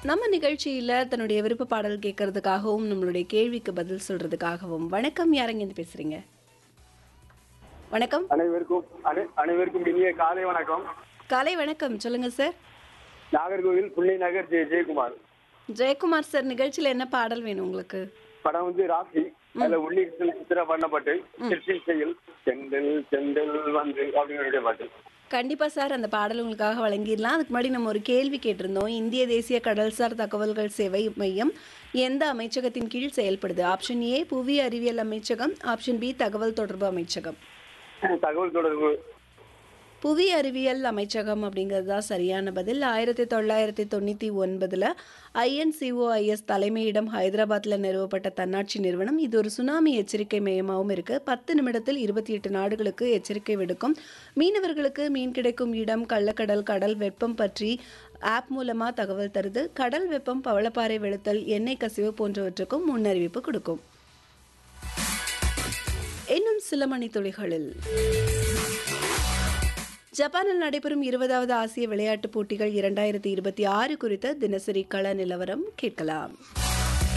நம்ம நிகழ்ச்சியில தன்னுடைய விருப்ப பாடல் கேட்கறதுக்காகவும் நம்மளுடைய கேள்விக்கு பதில் சொல்றதுக்காகவும் வணக்கம் யாரங்க இருந்து பேசுறீங்க வணக்கம் அனைவருக்கும் அனை- அனைவருக்கும் இனிய காலை வணக்கம் காலை வணக்கம் சொல்லுங்க சார் நாகர்கோவில் புள்ளி நகர் ஜெய ஜெயக்குமார் ஜெயக்குமார் சார் நிகழ்ச்சியில என்ன பாடல் வேணும் உங்களுக்கு படம் வந்து ராசி அதுல உள்ளி சித்திரா பண்ணப்பட்டு திருச்சி செயல் செந்தல் செந்தல் வந்து அப்படிங்கிற பாட்டு கண்டிப்பா சார் அந்த பாடல் உங்களுக்காக வழங்கிடலாம் அதுக்கு முன்னாடி நம்ம ஒரு கேள்வி கேட்டிருந்தோம் இந்திய தேசிய கடல்சார் தகவல்கள் சேவை மையம் எந்த அமைச்சகத்தின் கீழ் செயல்படுது ஆப்ஷன் ஏ புவி அறிவியல் அமைச்சகம் ஆப்ஷன் பி தகவல் தொடர்பு அமைச்சகம் தகவல் தொடர்பு புவி அறிவியல் அமைச்சகம் அப்படிங்கிறது தான் சரியான பதில் ஆயிரத்தி தொள்ளாயிரத்தி தொண்ணூற்றி ஒன்பதில் ஐஎன்சிஓஐஎஸ் தலைமையிடம் ஹைதராபாத்தில் நிறுவப்பட்ட தன்னாட்சி நிறுவனம் இது ஒரு சுனாமி எச்சரிக்கை மையமாகவும் இருக்கு பத்து நிமிடத்தில் இருபத்தி எட்டு நாடுகளுக்கு எச்சரிக்கை விடுக்கும் மீனவர்களுக்கு மீன் கிடைக்கும் இடம் கள்ளக்கடல் கடல் வெப்பம் பற்றி ஆப் மூலமா தகவல் தருது கடல் வெப்பம் பவளப்பாறை வெளுத்தல் எண்ணெய் கசிவு போன்றவற்றுக்கும் முன்னறிவிப்பு கொடுக்கும் இன்னும் சில மணித்துளிகளில் ஜப்பானில் நடைபெறும் இருபதாவது ஆசிய விளையாட்டுப் போட்டிகள் இரண்டாயிரத்தி இருபத்தி ஆறு குறித்த தினசரி கள நிலவரம் கேட்கலாம்